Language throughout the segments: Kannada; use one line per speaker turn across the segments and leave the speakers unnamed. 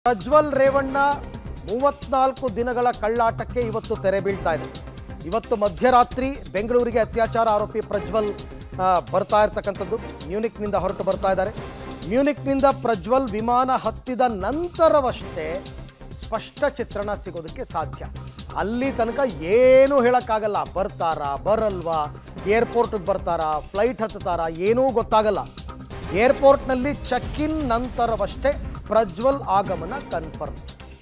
ಪ್ರಜ್ವಲ್ ರೇವಣ್ಣ ಮೂವತ್ನಾಲ್ಕು ದಿನಗಳ ಕಳ್ಳಾಟಕ್ಕೆ ಇವತ್ತು ತೆರೆ ಬೀಳ್ತಾ ಇದೆ ಇವತ್ತು ಮಧ್ಯರಾತ್ರಿ ಬೆಂಗಳೂರಿಗೆ ಅತ್ಯಾಚಾರ ಆರೋಪಿ ಪ್ರಜ್ವಲ್ ಆ, ಬರ್ತಾ ಇರ್ತಕ್ಕಂಥದ್ದು ಮ್ಯೂನಿಕ್ನಿಂದ ಹೊರಟು ಬರ್ತಾ ಇದ್ದಾರೆ ಮ್ಯೂನಿಕ್ನಿಂದ ಪ್ರಜ್ವಲ್ ವಿಮಾನ ಹತ್ತಿದ ನಂತರವಷ್ಟೇ ಸ್ಪಷ್ಟ ಚಿತ್ರಣ ಸಿಗೋದಕ್ಕೆ ಸಾಧ್ಯ ಅಲ್ಲಿ ತನಕ ಏನೂ ಹೇಳೋಕ್ಕಾಗಲ್ಲ ಬರ್ತಾರಾ ಬರಲ್ವಾ ಏರ್ಪೋರ್ಟಿಗೆ ಬರ್ತಾರಾ ಫ್ಲೈಟ್ ಹತ್ತುತ್ತಾರಾ ಏನೂ ಗೊತ್ತಾಗಲ್ಲ ಏರ್ಪೋರ್ಟ್ನಲ್ಲಿ ಚೆಕ್ ಇನ್ ನಂತರವಷ್ಟೇ ಪ್ರಜ್ವಲ್ ಆಗಮನ ಕನ್ಫರ್ಮ್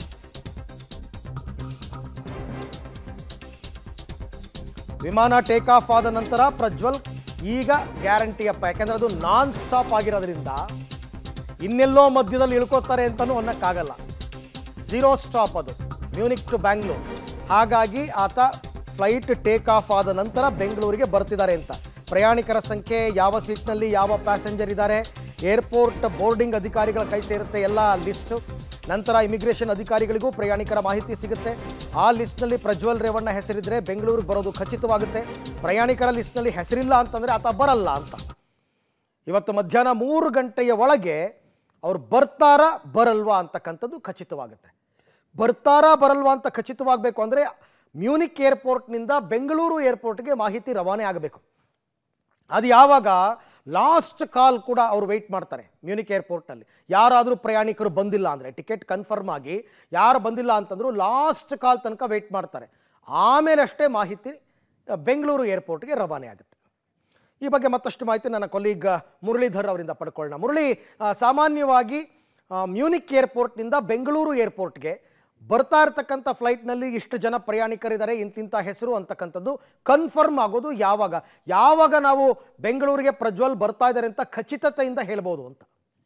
ವಿಮಾನ ಟೇಕ್ ಆಫ್ ಆದ ನಂತರ ಪ್ರಜ್ವಲ್ ಈಗ ಗ್ಯಾರಂಟಿಯಪ್ಪ ಯಾಕೆಂದ್ರೆ ಅದು ನಾನ್ ಸ್ಟಾಪ್ ಆಗಿರೋದ್ರಿಂದ ಇನ್ನೆಲ್ಲೋ ಮಧ್ಯದಲ್ಲಿ ಇಳ್ಕೋತಾರೆ ಅಂತಲೂ ಅನ್ನಕ್ಕಾಗಲ್ಲ ಝೀರೋ ಸ್ಟಾಪ್ ಅದು ಮ್ಯೂನಿಕ್ ಟು ಬ್ಯಾಂಗ್ಳೂರ್ ಹಾಗಾಗಿ ಆತ ಫ್ಲೈಟ್ ಟೇಕ್ ಆಫ್ ಆದ ನಂತರ ಬೆಂಗಳೂರಿಗೆ ಬರ್ತಿದ್ದಾರೆ ಅಂತ ಪ್ರಯಾಣಿಕರ ಸಂಖ್ಯೆ ಯಾವ ಸೀಟ್ನಲ್ಲಿ ಯಾವ ಪ್ಯಾಸೆಂಜರ್ ಇದ್ದಾರೆ ಏರ್ಪೋರ್ಟ್ ಬೋರ್ಡಿಂಗ್ ಅಧಿಕಾರಿಗಳ ಕೈ ಸೇರುತ್ತೆ ಎಲ್ಲ ಲಿಸ್ಟು ನಂತರ ಇಮಿಗ್ರೇಷನ್ ಅಧಿಕಾರಿಗಳಿಗೂ ಪ್ರಯಾಣಿಕರ ಮಾಹಿತಿ ಸಿಗುತ್ತೆ ಆ ಲಿಸ್ಟ್ನಲ್ಲಿ ಪ್ರಜ್ವಲ್ ರೇವಣ್ಣ ಹೆಸರಿದ್ರೆ ಬೆಂಗಳೂರಿಗೆ ಬರೋದು ಖಚಿತವಾಗುತ್ತೆ ಪ್ರಯಾಣಿಕರ ಲಿಸ್ಟ್ನಲ್ಲಿ ಹೆಸರಿಲ್ಲ ಅಂತಂದರೆ ಆತ ಬರಲ್ಲ ಅಂತ ಇವತ್ತು ಮಧ್ಯಾಹ್ನ ಮೂರು ಗಂಟೆಯ ಒಳಗೆ ಅವ್ರು ಬರ್ತಾರಾ ಬರಲ್ವಾ ಅಂತಕ್ಕಂಥದ್ದು ಖಚಿತವಾಗುತ್ತೆ ಬರ್ತಾರಾ ಬರಲ್ವಾ ಅಂತ ಖಚಿತವಾಗಬೇಕು ಅಂದರೆ ಮ್ಯೂನಿಕ್ ಏರ್ಪೋರ್ಟ್ನಿಂದ ಬೆಂಗಳೂರು ಏರ್ಪೋರ್ಟ್ಗೆ ಮಾಹಿತಿ ರವಾನೆ ಆಗಬೇಕು ಅದು ಯಾವಾಗ ಲಾಸ್ಟ್ ಕಾಲ್ ಕೂಡ ಅವರು ವೆಯ್ಟ್ ಮಾಡ್ತಾರೆ ಮ್ಯೂನಿಕ್ ಏರ್ಪೋರ್ಟ್ನಲ್ಲಿ ಯಾರಾದರೂ ಪ್ರಯಾಣಿಕರು ಬಂದಿಲ್ಲ ಅಂದರೆ ಟಿಕೆಟ್ ಕನ್ಫರ್ಮ್ ಆಗಿ ಯಾರು ಬಂದಿಲ್ಲ ಅಂತಂದ್ರು ಲಾಸ್ಟ್ ಕಾಲ್ ತನಕ ವೆಯ್ಟ್ ಮಾಡ್ತಾರೆ ಆಮೇಲೆ ಅಷ್ಟೇ ಮಾಹಿತಿ ಆ, ಬೆಂಗಳೂರು ಏರ್ಪೋರ್ಟ್ಗೆ ರವಾನೆ ಆಗುತ್ತೆ ಈ ಬಗ್ಗೆ ಮತ್ತಷ್ಟು ಮಾಹಿತಿ ನನ್ನ ಕೊಲೀಗ್ ಮುರಳೀಧರ್ ಅವರಿಂದ ಪಡ್ಕೊಳ್ಳೋಣ ಮುರಳಿ ಆ, ಸಾಮಾನ್ಯವಾಗಿ ಆ, ಮ್ಯೂನಿಕ್ ಏರ್ಪೋರ್ಟ್ನಿಂದ ಬೆಂಗಳೂರು ಏರ್ಪೋರ್ಟ್ಗೆ ಬರ್ತಾ ಇರ್ತಕ್ಕಂಥ ಫ್ಲೈಟ್ನಲ್ಲಿ ಇಷ್ಟು ಜನ ಪ್ರಯಾಣಿಕರಿದ್ದಾರೆ ಇಂತಿಂಥ ಹೆಸರು ಅಂತಕ್ಕಂಥದ್ದು ಕನ್ಫರ್ಮ್ ಆಗೋದು ಯಾವಾಗ ಯಾವಾಗ ನಾವು ಬೆಂಗಳೂರಿಗೆ ಪ್ರಜ್ವಲ್ ಬರ್ತಾ ಇದ್ದಾರೆ ಅಂತ ಖಚಿತತೆಯಿಂದ ಹೇಳ್ಬೋದು ಅಂತ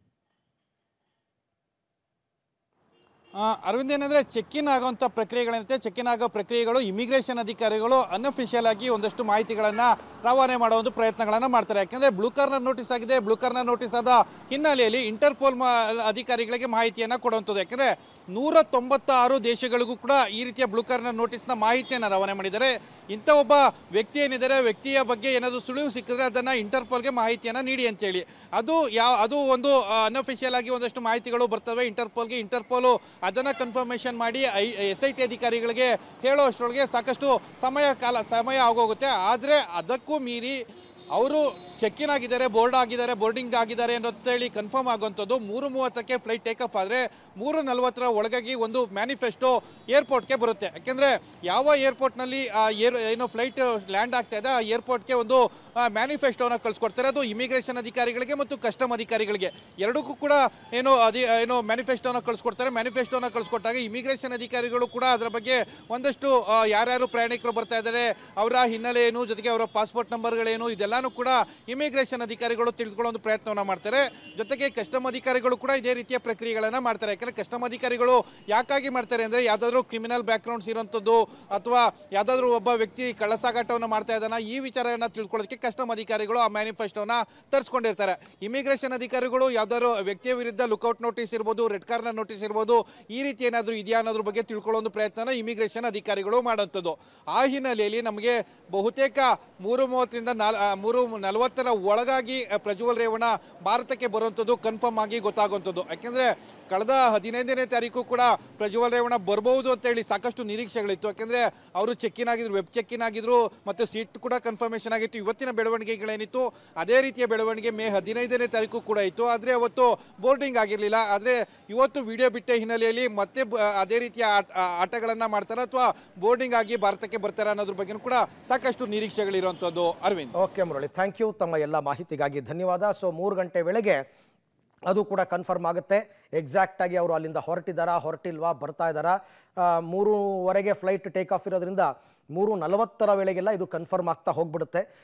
ಆ, ಅರವಿಂದ್ ಏನಂದ್ರೆ ಚೆಕ್ ಇನ್ ಆಗುವಂಥ ಪ್ರಕ್ರಿಯೆಗಳೇನಿರುತ್ತೆ ಚೆಕ್ ಇನ್ ಆಗೋ ಪ್ರಕ್ರಿಯೆಗಳು ಇಮಿಗ್ರೇಷನ್ ಅಧಿಕಾರಿಗಳು ಅನ್ಅಫಿಷಿಯಲ್ ಆಗಿ ಒಂದಷ್ಟು ಮಾಹಿತಿಗಳನ್ನು ರವಾನೆ ಮಾಡೋ ಒಂದು ಪ್ರಯತ್ನಗಳನ್ನು ಮಾಡ್ತಾರೆ ಯಾಕಂದ್ರೆ ಬ್ಲೂ ಕಾರ್ನರ್ ನೋಟಿಸ್ ಆಗಿದೆ ಬ್ಲೂ ಕಾರ್ನರ್ ನೋಟಿಸ್ ಆದ ಹಿನ್ನೆಲೆಯಲ್ಲಿ ಇಂಟರ್ಪೋಲ್ ಮಾ ಅಧಿಕಾರಿಗಳಿಗೆ ಮಾಹಿತಿಯನ್ನು ಕೊಡುವಂಥದ್ದು ಯಾಕಂದ್ರೆ ನೂರ ತೊಂಬತ್ತಾರು ದೇಶಗಳಿಗೂ ಕೂಡ ಈ ರೀತಿಯ ಬ್ಲೂ ಕಾರ್ನರ್ ನೋಟಿಸ್ನ ಮಾಹಿತಿಯನ್ನು ರವಾನೆ ಮಾಡಿದ್ದಾರೆ ಇಂಥ ಒಬ್ಬ ವ್ಯಕ್ತಿ ಏನಿದ್ದಾರೆ ವ್ಯಕ್ತಿಯ ಬಗ್ಗೆ ಏನಾದರೂ ಸುಳಿವು ಸಿಕ್ಕಿದ್ರೆ ಅದನ್ನು ಇಂಟರ್ಪೋಲ್ಗೆ ಮಾಹಿತಿಯನ್ನು ನೀಡಿ ಅಂತೇಳಿ ಅದು ಯಾವ ಅದು ಒಂದು ಅನ್ಅಫಿಷಿಯಲ್ ಆಗಿ ಒಂದಷ್ಟು ಮಾಹಿತಿಗಳು ಬರ್ತವೆ ಇಂಟರ್ಪೋಲ್ಗೆ ಇಂಟರ್ಪೋಲು ಅದನ್ನು ಕನ್ಫರ್ಮೇಷನ್ ಮಾಡಿ ಐ ಎಸ್ ಐ ಟಿ ಅಧಿಕಾರಿಗಳಿಗೆ ಹೇಳೋ ಅಷ್ಟರೊಳಗೆ ಸಾಕಷ್ಟು ಸಮಯ ಕಾಲ ಸಮಯ ಆಗೋಗುತ್ತೆ ಆದರೆ ಅದಕ್ಕೂ ಮೀರಿ ಅವರು ಚೆಕ್ ಇನ್ ಆಗಿದ್ದಾರೆ ಬೋರ್ಡ್ ಆಗಿದ್ದಾರೆ ಬೋರ್ಡಿಂಗ್ ಆಗಿದ್ದಾರೆ ಅಂತೇಳಿ ಕನ್ಫರ್ಮ್ ಆಗುವಂಥದ್ದು ಮೂರು ಮೂವತ್ತಕ್ಕೆ ಫ್ಲೈಟ್ ಟೇಕ್ ಆಫ್ ಆದರೆ ಮೂರು ನಲವತ್ತರ ಒಳಗಾಗಿ ಒಂದು ಮ್ಯಾನಿಫೆಸ್ಟೋ ಏರ್ಪೋರ್ಟ್ಗೆ ಬರುತ್ತೆ ಯಾಕೆಂದರೆ ಯಾವ ಏರ್ಪೋರ್ಟ್ನಲ್ಲಿ ಏರ್ ಏನು ಫ್ಲೈಟ್ ಲ್ಯಾಂಡ್ ಆಗ್ತಾ ಇದೆ ಆ ಏರ್ಪೋರ್ಟ್ಗೆ ಒಂದು ಮ್ಯಾನಿಫೆಸ್ಟೋನ ಕಳಿಸ್ಕೊಡ್ತಾರೆ ಅದು ಇಮಿಗ್ರೇಷನ್ ಅಧಿಕಾರಿಗಳಿಗೆ ಮತ್ತು ಕಸ್ಟಮ್ ಅಧಿಕಾರಿಗಳಿಗೆ ಎರಡಕ್ಕೂ ಕೂಡ ಏನು ಅಧಿ ಏನು ಮ್ಯಾನಿಫೆಸ್ಟೋನ ಕಳಿಸ್ಕೊಡ್ತಾರೆ ಮ್ಯಾನಿಫೆಸ್ಟೋನ ಕಳಿಸ್ಕೊಟ್ಟಾಗ ಇಮಿಗ್ರೇಷನ್ ಅಧಿಕಾರಿಗಳು ಕೂಡ ಅದರ ಬಗ್ಗೆ ಒಂದಷ್ಟು ಆ, ಯಾರ್ಯಾರು ಪ್ರಯಾಣಿಕರು ಬರ್ತಾ ಇದ್ದಾರೆ ಅವರ ಹಿನ್ನೆಲೆ ಏನು ಜೊತೆಗೆ ಅವರ ಪಾಸ್ಪೋರ್ಟ್ ನಂಬರ್ಗಳೇನು ಇದೆಲ್ಲಾನು ಕೂಡ ಇಮಿಗ್ರೇಷನ್ ಅಧಿಕಾರಿಗಳು ತಿಳಿದುಕೊಳ್ಳೋ ಒಂದು ಪ್ರಯತ್ನವನ್ನು ಮಾಡ್ತಾರೆ ಜೊತೆಗೆ ಕಸ್ಟಮ್ ಅಧಿಕಾರಿಗಳು ಕೂಡ ಇದೇ ರೀತಿಯ ಪ್ರಕ್ರಿಯೆಗಳನ್ನು ಮಾಡ್ತಾರೆ ಯಾಕಂದ್ರೆ ಕಸ್ಟಮ್ ಅಧಿಕಾರಿಗಳು ಯಾಕಾಗಿ ಮಾಡ್ತಾರೆ ಅಂದರೆ ಯಾವುದಾದ್ರೂ ಕ್ರಿಮಿನಲ್ ಬ್ಯಾಕ್ಗ್ರೌಂಡ್ಸ್ ಇರೋಂಥದ್ದು ಅಥವಾ ಯಾವುದಾದ್ರೂ ಒಬ್ಬ ವ್ಯಕ್ತಿ ಕಳ್ಳಸಾಗಾಟವನ್ನು ಮಾಡ್ತಾ ಇದ್ದಾನ ಈ ವಿಚಾರವನ್ನು ತಿಳ್ಕೊಳ್ಳೋದಕ್ಕೆ ಕಸ್ಟಮ್ ಅಧಿಕಾರಿಗಳು ಆ ಮ್ಯಾನಿಫೆಸ್ಟೋನ ತರಿಸ್ಕೊಂಡಿರ್ತಾರೆ ಇಮಿಗ್ರೇಷನ್ ಅಧಿಕಾರಿಗಳು ಯಾವ್ದಾದ್ರು ವ್ಯಕ್ತಿಯ ವಿರುದ್ಧ ಲುಕೌಟ್ ನೋಟಿಸ್ ಇರ್ಬೋದು ರೆಡ್ ಕಾರ್ನರ್ ನೋಟಿಸ್ ಇರ್ಬೋದು ಈ ರೀತಿ ಏನಾದರೂ ಇದೆಯಾ ಅನ್ನೋದ್ರ ಬಗ್ಗೆ ತಿಳ್ಕೊಳ್ಳೋ ಒಂದು ಪ್ರಯತ್ನನ ಇಮಿಗ್ರೇಷನ್ ಅಧಿಕಾರಿಗಳು ಮಾಡೋಂಥದ್ದು ಆ ಹಿನ್ನೆಲೆಯಲ್ಲಿ ನಮಗೆ ಬಹುತೇಕ ಮೂರು ಮೂವತ್ತರಿಂದ ನಾಲ್ ಆ, ಮೂರು ನಲವತ್ತರ ಒಳಗಾಗಿ ಆ, ಪ್ರಜ್ವಲ್ ರೇವಣ್ಣ ಭಾರತಕ್ಕೆ ಬರುವಂಥದ್ದು ಕನ್ಫರ್ಮ್ ಆಗಿ ಗೊತ್ತಾಗುವಂಥದ್ದು ಯಾಕೆಂದರೆ ಕಳೆದ ಹದಿನೈದನೇ ತಾರೀಕು ಕೂಡ ಪ್ರಜ್ವಲ್ ರೇವಣ್ಣ ಬರ್ಬೋದು ಅಂತೇಳಿ ಸಾಕಷ್ಟು ನಿರೀಕ್ಷೆಗಳಿತ್ತು ಯಾಕೆಂದರೆ ಅವರು ಚೆಕ್ ಇನ್ ಆಗಿದ್ರು ವೆಬ್ ಚೆಕ್ ಇನ್ ಆಗಿದ್ರು ಮತ್ತು ಸೀಟ್ ಕೂಡ ಕನ್ಫರ್ಮೇಷನ್ ಆಗಿತ್ತು ಇವತ್ತಿನ ಬೆಳವಣಿಗೆಗಳೇನಿತ್ತು ಅದೇ ರೀತಿಯ ಬೆಳವಣಿಗೆ ಮೇ ಹದಿನೈದನೇ ತಾರೀಕು ಕೂಡ ಇತ್ತು ಆದರೆ ಅವತ್ತು ಬೋರ್ಡಿಂಗ್ ಆಗಿರಲಿಲ್ಲ ಆದರೆ ಇವತ್ತು ವಿಡಿಯೋ ಬಿಟ್ಟ ಹಿನ್ನೆಲೆಯಲ್ಲಿ ಮತ್ತೆ ಬ- ಅದೇ ರೀತಿಯ ಆಟ ಆಟಗಳನ್ನು ಮಾಡ್ತಾರೆ ಅಥವಾ ಬೋರ್ಡಿಂಗ್ ಆಗಿ ಭಾರತಕ್ಕೆ ಬರ್ತಾರೆ ಅನ್ನೋದ್ರ ಬಗ್ಗೆ ಕೂಡ ಸಾಕಷ್ಟು ನಿರೀಕ್ಷೆಗಳಿರುವಂಥದ್ದು Arvind
okay Murali thank you ತಮ್ಮ ಎಲ್ಲ ಮಾಹಿತಿಗಾಗಿ ಧನ್ಯವಾದ ಸೊ ಮೂರು ಗಂಟೆ ವೇಳೆಗೆ ಅದು ಕೂಡ ಕನ್ಫರ್ಮ್ ಆಗುತ್ತೆ ಎಕ್ಸಾಕ್ಟಾಗಿ ಅವರು ಅಲ್ಲಿಂದ ಹೊರಟಿದ್ದಾರಾ ಹೊರಟಿಲ್ವಾ ಬರ್ತಾ ಇದ್ದಾರಾ ಆ, ಮೂರುವರೆಗೆ ಫ್ಲೈಟ್ ಟೇಕ್ ಆಫ್ ಇರೋದ್ರಿಂದ ಮೂರು ನಲವತ್ತರ ವೇಳೆಗೆಲ್ಲ ಇದು ಕನ್ಫರ್ಮ್ ಆಗ್ತಾ ಹೋಗ್ಬಿಡುತ್ತೆ